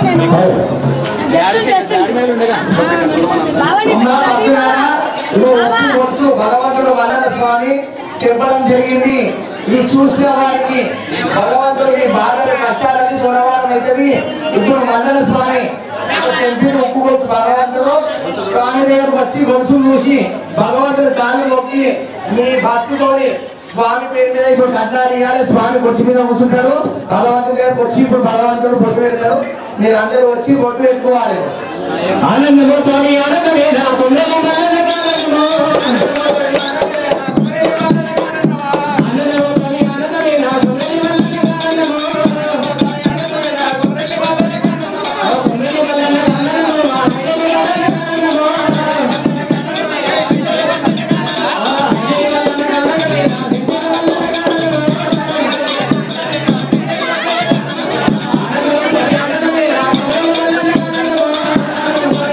నేను just just బావని అమ్మా భక్తులారా, ఇదిగో ఒక్క రోజు భగవంతుడు వల్లన స్వామి చెప్పడం జరిగింది ఈ చూసిన వారికి భగవంతుడు ఈ బాధల కష్టాలన్నీ దూరవారం అవుతుంది ఇప్పుడు మల్లన స్వామి తెంపి ఒప్పుకోవచ్చు భగవంతుడు స్వామి దగ్గరకు వచ్చి గొలుసులు చూసి భగవంతుడు కాళ్ళు మొక్కి మీ భక్తితోని స్వామి పేరు మీద ఇప్పుడు కట్టాలి ఇవ్వాలి స్వామి బొట్టు మీద కూర్చుంటాడు భగవంతుడి దగ్గరకు వచ్చి ఇప్పుడు భగవంతుడు బొట్టు పెడతాడు మీరు అందరూ వచ్చి బొట్టు పెట్టుకోవాలి ఆనందమో స్వామి ఆనందమేనా పుణ్యము మల్లన కాలము. ఆనందమో స్వామి ఆనందమేనా పుణ్యము మల్లన కాలము. ఆ పుణ్యము మల్లన కాలము, ఆ పుణ్యము మల్లన కాలము. ఆ పుణ్యము మల్లన కాలమేనా, పుణ్యము మల్లన కాలము. ఆనందమో స్వామి ఆనందమేనా పుణ్యము మల్లన కాలము.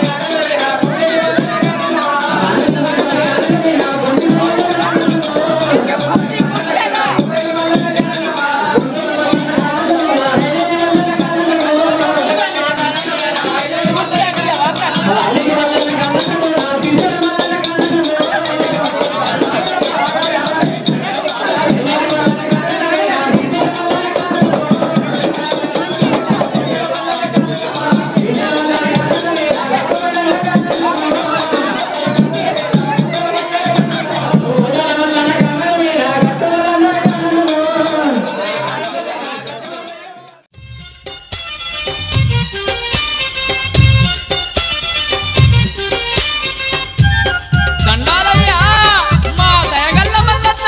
దండాలయ్యా మా దయగల్ల మల్లన్న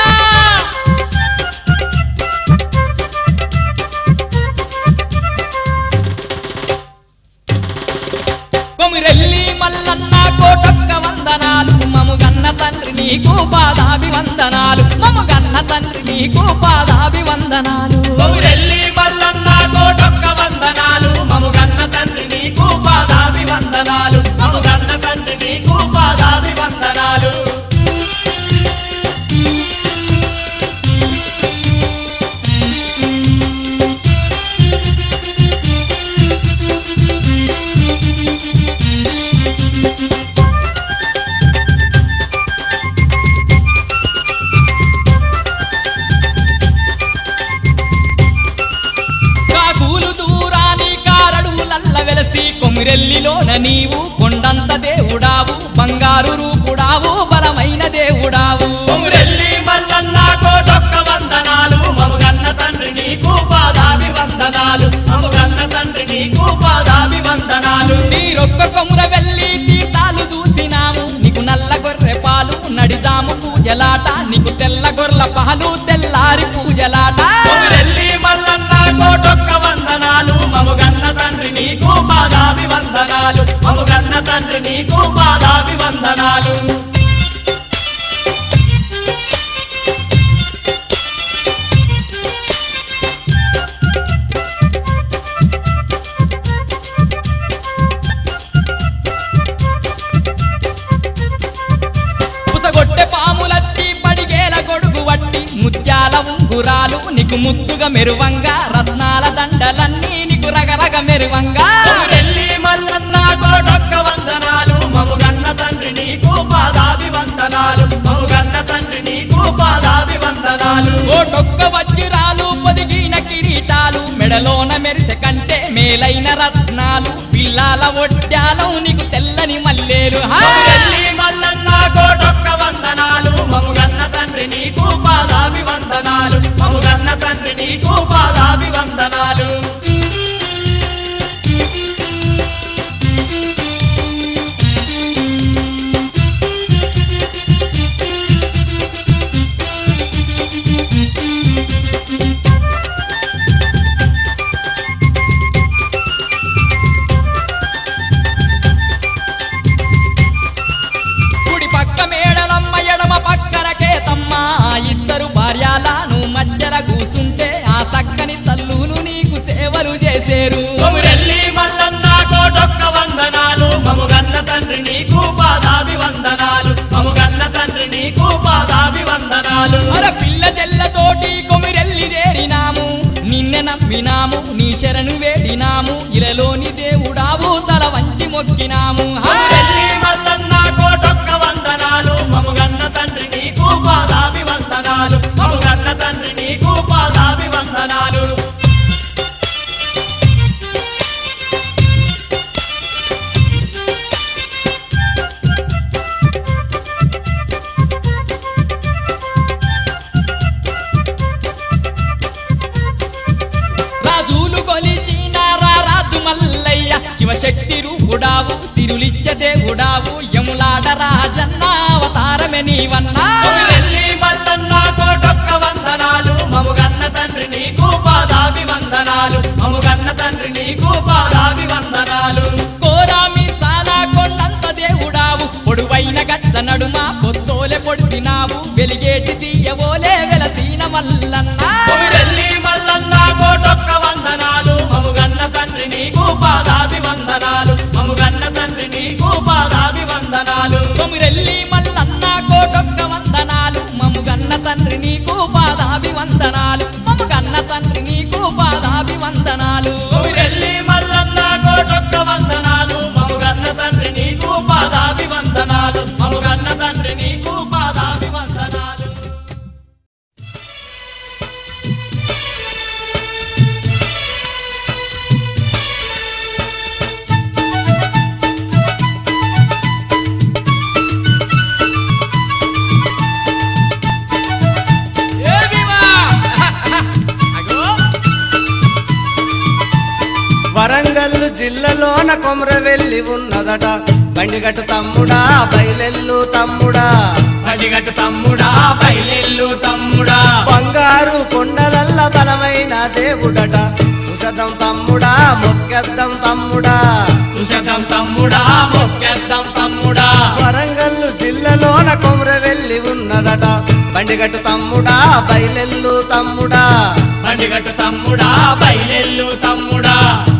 కొమిరెల్లి మల్లన్న కోటొక్క వందనాలు మము గన్న తండ్రి నీకు పాదాభి వందనాలు మము గన్న తండ్రి నీకు పాదాభి వందనాలు కొమిరెల్లి మల్లన్న కోటొక్క వందనాలు మము గన్న తండ్రి నీకు పాదాభి వందనాలు మము గన్న తండ్రి నీకు పాదాభి వందనాలు కాకులు దూరాని కారడువులల్ల వెలసి కొమిరెల్లిలోన నీవు కొండంత దేవుడావు బంగారు రూపుడావు బలమైన దేవుడావు కొమిరెల్లి మల్లన్న కోటొక్క వందనాలు మముగన్న తండ్రి నీకు పాదాభి వందనాలు మముగన్న తండ్రి నీకు పాదాభి వందనాలు నీరొక్క కొముర వెళ్ళి తీర్థాలు చూసినాము నీకు నల్ల గొర్రె పాలు నడిజాము పూజలాట నీకు తెల్ల గొర్రెల పాలు తెల్లారి పూజలాట కొమిరెల్లి మల్లన్న కోటొక్క వందనాలు మముగన్న తండ్రి నీకు పాదాభి వందనాలు మముగన్న తండ్రి నీకు పాదాభి వందనాలు పుసగొట్టె పాములత్తి పడిగేల గొడుగు వట్టి ముత్యాల ఉంగురాలు నీకు ముద్దుగా మెరువంగా రత్నాల దండలన్నీ నీకు రగరగ మెరువంగా వెళ్ళి మల్లన్న కోటొక్క వందనాలు మముగన్న తండ్రి నీకు పాదాభి వందనాలు మముగన్న తండ్రి నీకు పాదాభి వందనాలు కోటొక్క వజ్రాలు పొదిగిన కిరీటాలు మెడలోన మెరిసె కంటే మేలైన రత్నాలు పిల్లాల ఒడ్డాలం నీకు తెల్లని మల్లేరు వెళ్ళి మల్లన్న కోటొక్క వందనాలు మముగన్న తండ్రి నీకు పాదాభి వందనాలు మముగన్న తండ్రి నీకు పాదాభి వందనాలు కుడి పక్క మేడలమ్మ ఎడమ పక్కన కేతమ్మ ఆ ఇద్దరు భార్యాలను మధ్యల కూసుంటే ఆ చక్కని తల్లును నీకు సేవలు చేసేరు కొమురెల్లి మల్లన్న కోటొక్క వందనాలు మముగన్న తండ్రి నీకు పాదాభి వందనాలు మముగన్న తండ్రి నీకు పాదాభి వందనాలు అర పిల్ల తెల్లతోటి కొమిరెల్లి చేరినాము నిన్నె నమ్మినాము నీ శరణు వేడినాము ఇలలోని దేవుడు మొక్కినాము కొమురెల్లి మల్లన్న కోటొక్క వందనాలు మముగన్న తండ్రి నీకు పాదాభి వందనాలు మముగన్న తండ్రి నీకు పాదాభి వందనాలు రాజులు కొలిచిన రాజు మల్లయ్య శివశక్తి రూపుడావు సిరులిచ్చ దేవుడావు యములాడ రాజన్న అవతారమే నీవన్నా కొమురెల్లి మల్లన్న కోటొక్క వందనాలు మముగన్న తండ్రి నీకు పాదాభి వందనాలు మముగన్న తండ్రి నీకు పాదాభి వందనాలు కోరామి సాలా కొండంత దేవుడావు పొడువైన గట్ల నడుమ పొత్తోలె పొడిసినావు వెలిగేటి తీయవోలే వెలసీన మల్లన్నా కొమిరెల్లి మల్లన్న కోటొక్క వందనాలు మముగన్న తండ్రి నీకు పాదాభి వందనాలు మముగన్న తండ్రి నీకు పాదాభి వందనాలు కొమిరెల్లి మల్లన్న కోటొక్క వందనాలు మముగన్న తండ్రి నీకు పాదాభి వందనాలు మముగన్న తండ్రి నీకు పాదాభి వందనాలు కొమిరెల్లి మల్లన్న కోటొక్క వందనాలు మముగన్న తండ్రి నీకు పాదాభి వందనాలు మముగన్న తండ్రి నీకు పాదాభి వందనాలు ఏ భీమా! అగో! వరంగల్లు జిల్లాలోన కొమరవెల్లి ఉన్నదట బండిగట్టు తమ్ముడా బయలెల్లు తమ్ముడా పడిగట్టు తమ్ముడా బయలెల్లు తమ్ముడా బంగారు కొండలల్ల బలమైన దేవుడట సుశతం తమ్ముడా మొక్కెద్దం తమ్ముడా సుశతం తమ్ముడా మొక్కెద్దం తమ్ముడా వరంగల్లు జిల్లాలోన కొమరవెల్లి ఉన్నదట బండిగట్టు తమ్ముడా బయలెల్లు తమ్ముడా పడిగట్టు తమ్ముడా బయలెల్లు తమ్ముడా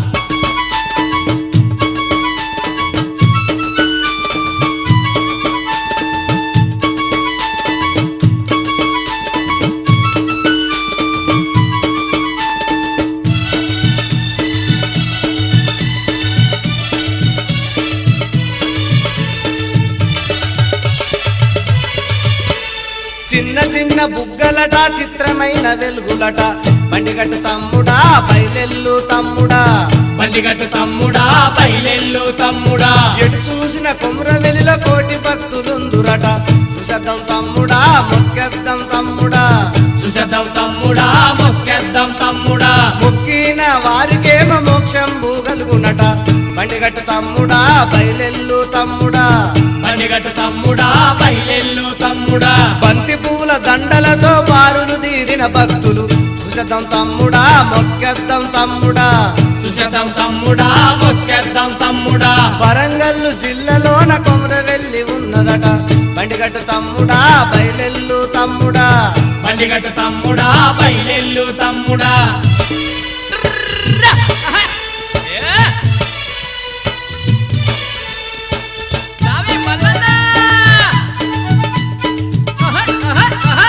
చిన్న చిన్న బుగ్గలట చిత్రమైన వెలుగులట బండిగట్టు తమ్ముడా బయలెల్లు తమ్ముడా పడిగట్టు తమ్ముడా బయలెల్లు తమ్ముడా ఎటు చూసిన కొమరవెలిలో కోటి భక్తులుందురట సుశబ్దం తమ్ముడా మొక్కెద్దం తమ్ముడా సుశతం తమ్ముడా మొక్కెద్దం తమ్ముడా మొక్కిన వారికేమో మోక్షం భూగలుగునట బండిగట్టు తమ్ముడా బయలెల్లు తమ్ముడా పడిగట్టు తమ్ముడా బయలెల్లు తమ్ముడా బంతి పూల దండలతో బారులు తీరిన భక్తులు సుశబ్దం తమ్ముడా మొక్కెద్దం తమ్ముడా సుశతం తమ్ముడా మొక్కెద్దం తమ్ముడా వరంగల్లు జిల్లాలోన కొమరవెల్లి ఉన్నదట బండిగట్టు తమ్ముడా బయలెల్లు తమ్ముడా పడిగట్టు తమ్ముడా బయలెల్లు తమ్ముడా ఏ! స్వామి మల్లన్న! ఆహా, ఆహా, ఆహా!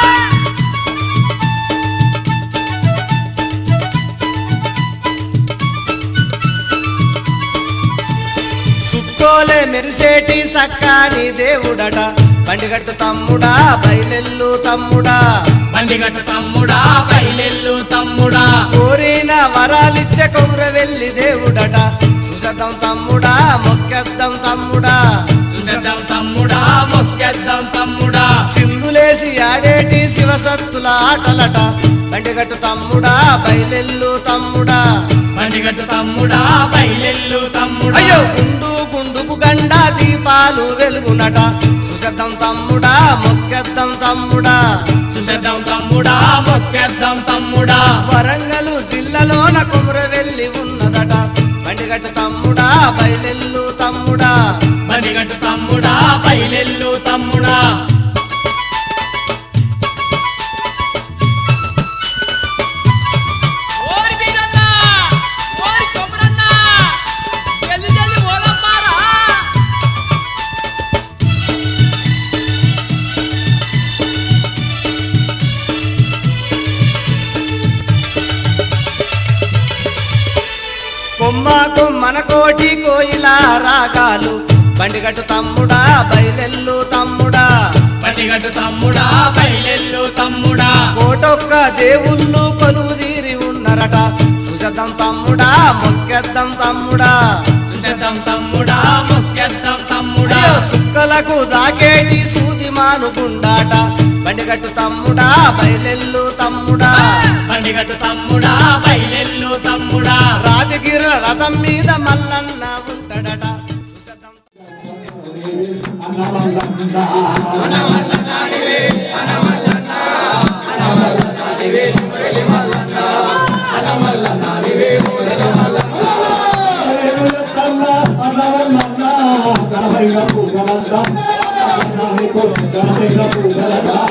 సుక్కోలే మెరిసేటి సక్కాని దేవుడట బండిగట్టు తమ్ముడా బయలెల్లు తమ్ముడా పడిగట్టు తమ్ముడా బయలెల్లు తమ్ముడా కోరిన వరాలిచ్చే కొమరవెల్లి దేవుడట సుశతం తమ్ముడా మొక్కెద్దం తమ్ముడా సుశతం తమ్ముడా మొక్కెద్దం తమ్ముడా చిందులేసి ఆడేటి శివసత్తుల ఆటలట బండిగట్టు తమ్ముడా బయలెల్లు తమ్ముడా పడిగట్టు తమ్ముడా బయలెల్లు తమ్ముడా అయ్యో గుండు గుండుకు గండ దీపాలు వెలుగునట సుశబ్దం తమ్ముడా మొక్కెద్దం తమ్ముడా సుశతం తమ్ముడా మొక్కెద్దం తమ్ముడా వరంగలు జిల్లాలోన కుమరవెల్లి ఉన్నదట బండిగట్టు తమ్ముడా బయలెల్లు తమ్ముడా పడిగట్టు తమ్ముడా బయలెల్లు తమ్ముడా ఓరి వీరన్న! ఓరి కొమరన్న! జల్ది జల్ది పోదమ్మారా! కొమ్మ కొమ్మన కోటి కోయిల రాగాలు బండిగట్టు తమ్ముడా బయలెల్లు తమ్ముడా పటిగట్టు తమ్ముడా బయలెల్లు తమ్ముడా కోటొక్క దేవుళ్ళు కొలువు తీరి ఉన్నరట సుశతం తమ్ముడా మొక్కెద్దం తమ్ముడా చూసేద్దాం తమ్ముడా మొక్కేద్దాం తమ్ముడా అయ్యో సుక్కలకు దాకేటి సూది మానుకుండాట బండిగట్టు తమ్ముడా బయలెల్లు తమ్ముడా పండిగట్టు తమ్ముడా బయలెల్లు తమ్ముడా రాజగిరిల రథం మీద మల్లన్న ఉంటాడట సుశతం పూజలంతా